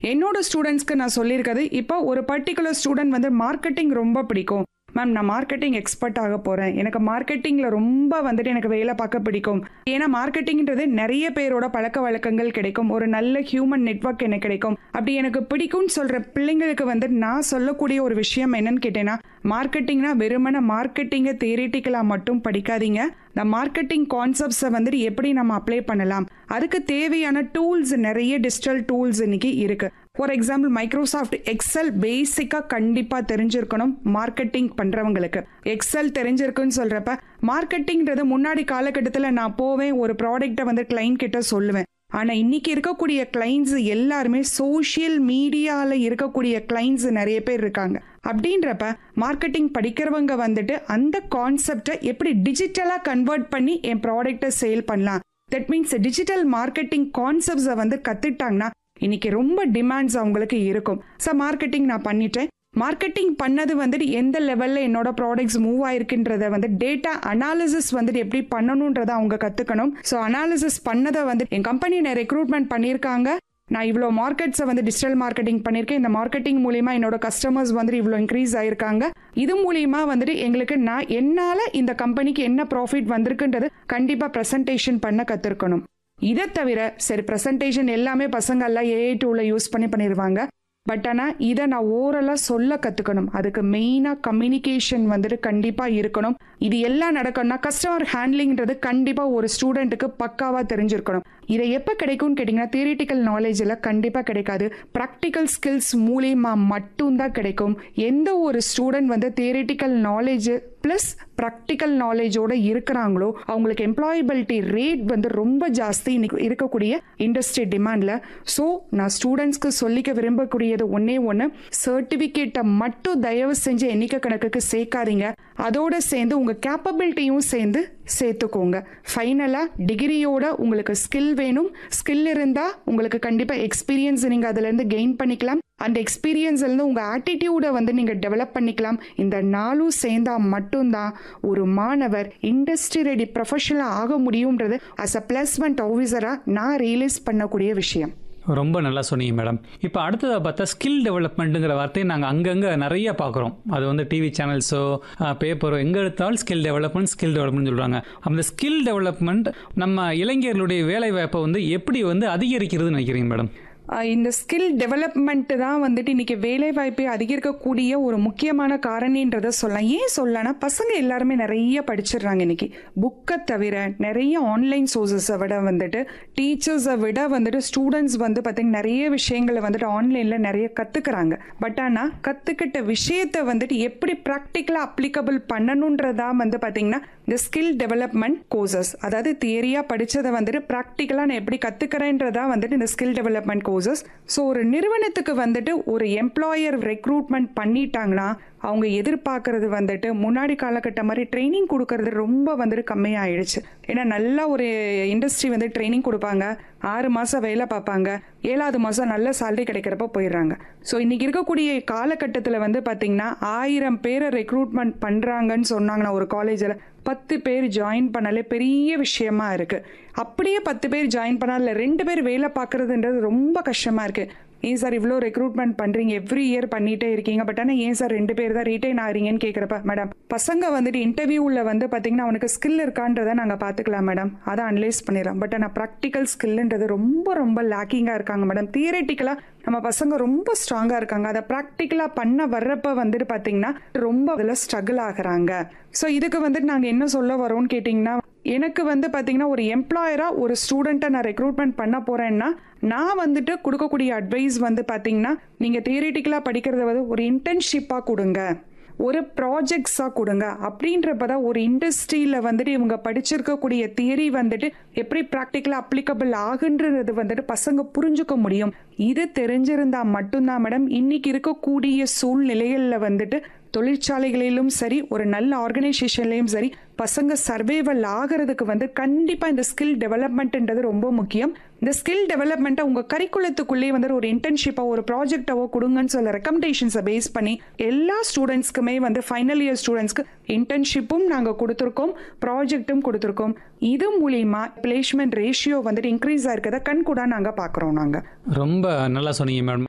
என்னோட ஸ்டூடெண்ட்ஸ்க்கு நான் சொல்லியிருக்கிறது இப்போ ஒரு பர்டிகுலர் ஸ்டூடெண்ட் வந்து மார்க்கெட்டிங் ரொம்ப பிடிக்கும் மேம் நான் மார்க்கெட்டிங் எக்ஸ்பர்ட் ஆக போகிறேன் எனக்கு மார்க்கெட்டிங்கில் ரொம்ப வந்துட்டு எனக்கு வேலை பார்க்க பிடிக்கும் ஏன்னா மார்க்கெட்டிங்ன்றது நிறைய பேரோட பழக்க வழக்கங்கள் கிடைக்கும் ஒரு நல்ல ஹியூமன் நெட்வொர்க் எனக்கு கிடைக்கும் அப்படி எனக்கு பிடிக்கும்னு சொல்கிற பிள்ளைங்களுக்கு வந்து நான் சொல்லக்கூடிய ஒரு விஷயம் என்னன்னு கேட்டேன்னா மார்க்கெட்டிங்னா வெறுமன மார்க்கெட்டிங்கை தேரிட்டிக்கலாக மட்டும் படிக்காதீங்க இந்த மார்க்கெட்டிங் கான்செப்ட்ஸை வந்துட்டு எப்படி நம்ம அப்ளை பண்ணலாம் அதுக்கு தேவையான டூல்ஸ் நிறைய டிஜிட்டல் டூல்ஸ் இன்னைக்கு இருக்கு ஃபார் எக்ஸாம்பிள் மைக்ரோசாஃப்ட் எக்ஸல் பேசிக்காக கண்டிப்பாக தெரிஞ்சிருக்கணும் மார்க்கெட்டிங் பண்ணுறவங்களுக்கு எக்ஸல் தெரிஞ்சிருக்குன்னு சொல்கிறப்ப மார்க்கெட்டிங்கிறது முன்னாடி காலகட்டத்தில் நான் போவேன் ஒரு ப்ராடக்ட்டை வந்து கிளைண்ட் கிட்ட சொல்லுவேன் ஆனால் இன்னைக்கு இருக்கக்கூடிய கிளைண்ட்ஸ் எல்லாருமே சோஷியல் மீடியாவில் இருக்கக்கூடிய கிளைண்ட்ஸ் நிறைய பேர் இருக்காங்க அப்படின்றப்ப மார்க்கெட்டிங் படிக்கிறவங்க வந்துட்டு அந்த கான்செப்டை எப்படி டிஜிட்டலாக கன்வெர்ட் பண்ணி என் ப்ராடக்டை சேல் பண்ணலாம் தட் மீன்ஸ் டிஜிட்டல் மார்க்கெட்டிங் கான்செப்ட்ஸை வந்து கற்றுட்டாங்கன்னா இன்னைக்கு ரொம்ப டிமாண்ட்ஸ் அவங்களுக்கு இருக்கும் ஸோ மார்க்கெட்டிங் நான் பண்ணிட்டேன் மார்க்கெட்டிங் பண்ணது வந்துட்டு எந்த லெவலில் என்னோட ப்ராடக்ட்ஸ் மூவ் ஆயிருக்குன்றத வந்து டேட்டா அனாலிசிஸ் வந்துட்டு எப்படி பண்ணணுன்றதை அவங்க கற்றுக்கணும் ஸோ அனாலிசிஸ் பண்ணதை வந்து என் கம்பெனி நான் ரெக்ரூட்மெண்ட் பண்ணியிருக்காங்க நான் இவ்வளோ மார்க்கெட்ஸை வந்து டிஜிட்டல் மார்க்கெட்டிங் பண்ணியிருக்கேன் இந்த மார்க்கெட்டிங் மூலியமா என்னோட கஸ்டமர்ஸ் வந்துட்டு இவ்வளோ இன்க்ரீஸ் ஆயிருக்காங்க இது மூலியமா வந்துட்டு எங்களுக்கு நான் என்னால் இந்த கம்பெனிக்கு என்ன ப்ராஃபிட் வந்திருக்குன்றது கண்டிப்பாக ப்ரெசன்டேஷன் பண்ண கற்றுருக்கணும் இதை தவிர சரி ப்ரெசன்டேஷன் எல்லாமே பசங்க எல்லாம் ஏஐ டூவில் யூஸ் பண்ணி பண்ணிடுவாங்க பட் ஆனால் இதை நான் ஓரலாக சொல்ல கற்றுக்கணும் அதுக்கு மெயினாக கம்யூனிகேஷன் வந்துட்டு கண்டிப்பாக இருக்கணும் இது எல்லாம் நடக்கணும்னா கஸ்டமர் ஹேண்ட்லிங்கிறது கண்டிப்பாக ஒரு ஸ்டூடெண்ட்டுக்கு பக்காவாக தெரிஞ்சிருக்கணும் இதை எப்போ கிடைக்கும்னு கேட்டிங்கன்னா தியரிட்டிக்கல் நாலேஜில் கண்டிப்பாக கிடைக்காது ப்ராக்டிக்கல் ஸ்கில்ஸ் மூலியமாக மட்டும்தான் கிடைக்கும் எந்த ஒரு ஸ்டூடெண்ட் வந்து தியரிட்டிக்கல் நாலேஜ் ப்ளஸ் ப்ராக்டிக்கல் நாலேஜோட இருக்கிறாங்களோ அவங்களுக்கு எம்ப்ளாயபிலிட்டி ரேட் வந்து ரொம்ப ஜாஸ்தி இன்னைக்கு இருக்கக்கூடிய இண்டஸ்ட்ரி டிமாண்டில் ஸோ நான் ஸ்டூடெண்ட்ஸ்க்கு சொல்லிக்க விரும்பக்கூடியது ஒன்றே ஒன்று சர்டிஃபிகேட்டை மட்டும் தயவு செஞ்சு எண்ணிக்கை கணக்குக்கு சேர்க்காதீங்க அதோட சேர்ந்து உங்கள் கேப்பபிலிட்டியும் சேர்ந்து சேர்த்துக்கோங்க ஃபைனலாக டிகிரியோட உங்களுக்கு ஸ்கில் வேணும் ஸ்கில் இருந்தால் உங்களுக்கு கண்டிப்பாக எக்ஸ்பீரியன்ஸ் நீங்கள் அதுலேருந்து கெயின் பண்ணிக்கலாம் அந்த எக்ஸ்பீரியன்ஸ்லேருந்து உங்கள் ஆட்டிடியூடை வந்து நீங்கள் டெவலப் பண்ணிக்கலாம் இந்த நாளும் சேர்ந்தால் மட்டும்தான் ஒரு மாணவர் இண்டஸ்ட்ரி ரெடி ப்ரொஃபஷனலாக ஆக முடியுன்றது அஸ் அ பிளஸ்மெண்ட் ஆஃபீஸராக நான் ரியலைஸ் பண்ணக்கூடிய விஷயம் ரொம்ப நல்லா சொன்னீங்க மேடம் இப்போ அடுத்ததாக பார்த்தா ஸ்கில் டெவலப்மெண்ட்டுங்கிற வார்த்தையை நாங்கள் அங்கங்கே நிறைய பார்க்குறோம் அது வந்து டிவி சேனல்ஸோ பேப்பரோ எங்கே எடுத்தாலும் ஸ்கில் டெவலப்மெண்ட் ஸ்கில் டெவலப்மெண்ட் சொல்கிறாங்க அந்த ஸ்கில் டெவலப்மெண்ட் நம்ம இளைஞர்களுடைய வேலை வாய்ப்பை வந்து எப்படி வந்து அதிகரிக்கிறதுன்னு நினைக்கிறீங்க மேடம் ஆஹ் இந்த ஸ்கில் டெவலப்மெண்ட் தான் வந்துட்டு இன்னைக்கு வேலை வாய்ப்பை அதிகரிக்கக்கூடிய ஒரு முக்கியமான காரணின்றதை சொல்லலாம் ஏன் சொல்லலாம்னா பசங்க எல்லாருமே நிறைய படிச்சிடுறாங்க இன்னைக்கு புக்கை தவிர நிறைய ஆன்லைன் சோர்சஸை விட வந்துட்டு டீச்சர்ஸை விட வந்துட்டு ஸ்டூடெண்ட்ஸ் வந்து பார்த்தீங்கன்னா நிறைய விஷயங்களை வந்துட்டு ஆன்லைனில் நிறைய கற்றுக்குறாங்க பட் ஆனால் கற்றுக்கிட்ட விஷயத்தை வந்துட்டு எப்படி ப்ராக்டிக்கலாக அப்ளிகபிள் பண்ணணுன்றதா வந்து பார்த்தீங்கன்னா இந்த ஸ்கில் டெவலப்மெண்ட் கோர்சஸ் அதாவது தியரியாக படித்ததை வந்துட்டு ப்ராக்டிக்கலாக நான் எப்படி கற்றுக்கிறேன்றதா வந்துட்டு இந்த ஸ்கில் டெவலப்மெண்ட் கோர்சஸ் ஸோ ஒரு நிறுவனத்துக்கு வந்துட்டு ஒரு எம்ப்ளாயர் ரெக்ரூட்மெண்ட் பண்ணிட்டாங்கன்னா அவங்க எதிர்பார்க்கறது வந்துட்டு முன்னாடி காலகட்டம் மாதிரி ட்ரைனிங் கொடுக்கறது ரொம்ப வந்துட்டு கம்மியாயிடுச்சு ஏன்னா நல்லா ஒரு இண்டஸ்ட்ரி வந்து ட்ரைனிங் கொடுப்பாங்க ஆறு மாதம் வேலை பார்ப்பாங்க ஏழாவது மாதம் நல்ல சேலரி கிடைக்கிறப்ப போயிடுறாங்க ஸோ இன்னைக்கு இருக்கக்கூடிய காலகட்டத்தில் வந்து பார்த்தீங்கன்னா ஆயிரம் பேரை ரெக்ரூட்மெண்ட் பண்ணுறாங்கன்னு சொன்னாங்கன்னா ஒரு காலேஜில் பத்து பேர் ஜாயின் பண்ணாலே பெரிய விஷயமா இருக்கு அப்படியே பத்து பேர் ஜாயின் பண்ணால ரெண்டு பேர் வேலை பார்க்கறதுன்றது ரொம்ப கஷ்டமா இருக்கு ஏன் சார் இவ்வளோ ரெக்ரூட்மெண்ட் பண்ணுறீங்க எவ்ரி இயர் பண்ணிகிட்டே இருக்கீங்க பட் ஆனால் ஏன் சார் ரெண்டு பேர் தான் ரீட்டைன் ஆகிறீங்கன்னு கேட்குறப்ப மேடம் பசங்க வந்துட்டு இன்டர்வியூவில் வந்து பார்த்தீங்கன்னா அவனுக்கு ஸ்கில் இருக்கான்றதை நாங்கள் பார்த்துக்கலாம் மேடம் அதை அனலைஸ் பண்ணிடலாம் பட் ஆனால் ப்ராக்டிக்கல் ஸ்கில்ன்றது ரொம்ப ரொம்ப லேக்கிங்காக இருக்காங்க மேடம் தியரட்டிக்கலாக நம்ம பசங்க ரொம்ப ஸ்ட்ராங்காக இருக்காங்க அதை ப்ராக்டிக்கலாக பண்ண வர்றப்ப வந்துட்டு பார்த்தீங்கன்னா ரொம்ப அதில் ஸ்ட்ரகிள் ஆகுறாங்க ஸோ இதுக்கு வந்துட்டு நாங்கள் என்ன சொல்ல வரோம்னு கேட்டிங்கன்னா எனக்கு வந்து பார்த்தீங்கன்னா ஒரு எம்ப்ளாயராக ஒரு ஸ்டூடெண்ட்டை நான் ரெக்ரூட்மெண்ட் பண்ண போகிறேன்னா நான் வந்துட்டு கொடுக்கக்கூடிய அட்வைஸ் வந்து பார்த்தீங்கன்னா நீங்கள் தியரிட்டிக்கலாக படிக்கிறத வந்து ஒரு இன்டர்ன்ஷிப்பாக கொடுங்க ஒரு ப்ராஜெக்ட்ஸாக கொடுங்க அப்படின்றப்ப தான் ஒரு இண்டஸ்ட்ரியில் வந்துட்டு இவங்க படிச்சிருக்கக்கூடிய தியரி வந்துட்டு எப்படி ப்ராக்டிக்கலாக அப்ளிகபிள் ஆகுன்றது வந்துட்டு பசங்க புரிஞ்சுக்க முடியும் இது தெரிஞ்சிருந்தா மட்டும்தான் மேடம் இன்னைக்கு இருக்கக்கூடிய சூழ்நிலைகளில் வந்துட்டு தொழிற்சாலைகளிலும் சரி ஒரு நல்ல ஆர்கனைசேஷன்லையும் சரி பசங்க சர்வைவல் ஆகிறதுக்கு வந்து கண்டிப்பாக இந்த ஸ்கில் டெவலப்மெண்ட்ன்றது ரொம்ப முக்கியம் இந்த ஸ்கில் டெவலப்மெண்ட்டை உங்கள் கரிக்குலத்துக்குள்ளேயே வந்து ஒரு இன்டர்ன்ஷிப்போ ஒரு ப்ராஜெக்டாவோ கொடுங்கன்னு சொல்ல ரெக்கமெண்டேஷன்ஸை பேஸ் பண்ணி எல்லா ஸ்டூடெண்ட்ஸ்க்குமே வந்து ஃபைனல் இயர் ஸ்டூடெண்ட்ஸ்க்கு இன்டர்ன்ஷிப்பும் நாங்கள் கொடுத்துருக்கோம் ப்ராஜெக்ட்டும் கொடுத்துருக்கோம் இது மூலியமா பிளேஸ்மெண்ட் ரேஷியோ வந்துட்டு இன்க்ரீஸ் ஆயிருக்கதை கண் கூட நாங்கள் பார்க்குறோம் நாங்கள் ரொம்ப நல்லா சொன்னீங்க மேடம்